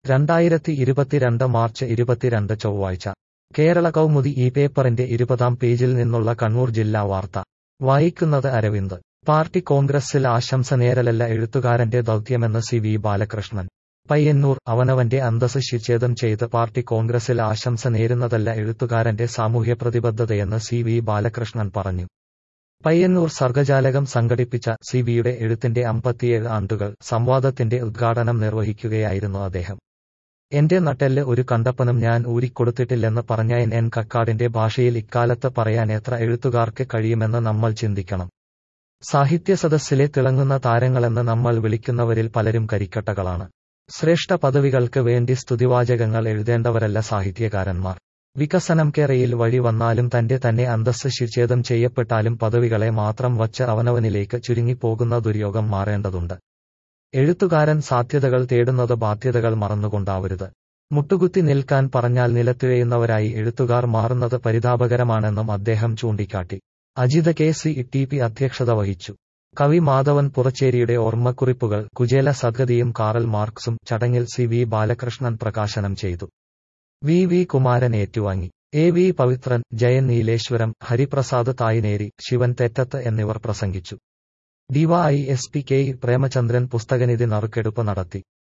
രണ്ടായിരത്തി ഇരുപത്തിരണ്ട് മാർച്ച് ഇരുപത്തിരണ്ട് ചൊവ്വാഴ്ച കേരള കൗമുദി ഈ പേപ്പറിന്റെ ഇരുപതാം പേജിൽ നിന്നുള്ള കണ്ണൂർ ജില്ലാ വാർത്ത വായിക്കുന്നത് അരവിന്ദ് പാർട്ടി കോൺഗ്രസിൽ ആശംസ നേരലല്ല എഴുത്തുകാരന്റെ ദൗത്യമെന്ന് സി വി ബാലകൃഷ്ണൻ പയ്യന്നൂർ അവനവന്റെ അന്തസ് ശിച്ഛേദം ചെയ്ത് പാർട്ടി കോൺഗ്രസിൽ ആശംസ നേരുന്നതല്ല എഴുത്തുകാരന്റെ സാമൂഹ്യ പ്രതിബദ്ധതയെന്ന് സി വി ബാലകൃഷ്ണൻ പറഞ്ഞു പയ്യന്നൂർ സർഗജാലകം സംഘടിപ്പിച്ച സി വിയുടെ എഴുത്തിന്റെ അമ്പത്തിയേഴ് ആണ്ടുകൾ സംവാദത്തിന്റെ ഉദ്ഘാടനം നിർവഹിക്കുകയായിരുന്നു അദ്ദേഹം എന്റെ നട്ടെല്ല് ഒരു കണ്ടപ്പനും ഞാൻ ഊരിക്കൊടുത്തിട്ടില്ലെന്ന് പറഞ്ഞ എൻ എൻ കക്കാടിന്റെ ഭാഷയിൽ ഇക്കാലത്ത് പറയാൻ എത്ര എഴുത്തുകാർക്ക് കഴിയുമെന്ന് നമ്മൾ ചിന്തിക്കണം സാഹിത്യ സദസ്സിലെ തിളങ്ങുന്ന താരങ്ങളെന്ന് നമ്മൾ വിളിക്കുന്നവരിൽ പലരും കരിക്കട്ടകളാണ് ശ്രേഷ്ഠ പദവികൾക്ക് വേണ്ടി സ്തുതിവാചകങ്ങൾ എഴുതേണ്ടവരല്ല സാഹിത്യകാരന്മാർ വികസനം കേരയിൽ വഴി വന്നാലും തന്റെ തന്നെ അന്തസ് ശിച്ഛേദം ചെയ്യപ്പെട്ടാലും പദവികളെ മാത്രം വച്ച് അവനവനിലേക്ക് ചുരുങ്ങിപ്പോകുന്ന ദുര്യോഗം മാറേണ്ടതുണ്ട് എഴുത്തുകാരൻ സാധ്യതകൾ തേടുന്നത് ബാധ്യതകൾ മറന്നുകൊണ്ടാവരുത് മുട്ടുകുത്തി നിൽക്കാൻ പറഞ്ഞാൽ നിലത്തിഴയുന്നവരായി എഴുത്തുകാർ മാറുന്നത് പരിതാപകരമാണെന്നും അദ്ദേഹം ചൂണ്ടിക്കാട്ടി Ajitha K C T P അധ്യക്ഷത വഹിച്ചു കവി മാധവൻ പുറച്ചേരിയുടെ ഓർമ്മക്കുറിപ്പുകൾ കുചേല സദ്ഗതിയും കാറൽ മാർക്സും ചടങ്ങിൽ സി വി ബാലകൃഷ്ണൻ പ്രകാശനം ചെയ്തു വി വി കുമാരൻ ഏറ്റുവാങ്ങി എ വി പവിത്രൻ ജയൻ നീലേശ്വരം ഹരിപ്രസാദ് തായിനേരി ശിവൻ തെറ്റത്ത് എന്നിവർ പ്രസംഗിച്ചു DY S P K Premachandran പുസ്തകനിധി നറുക്കെടുപ്പ് നടത്തി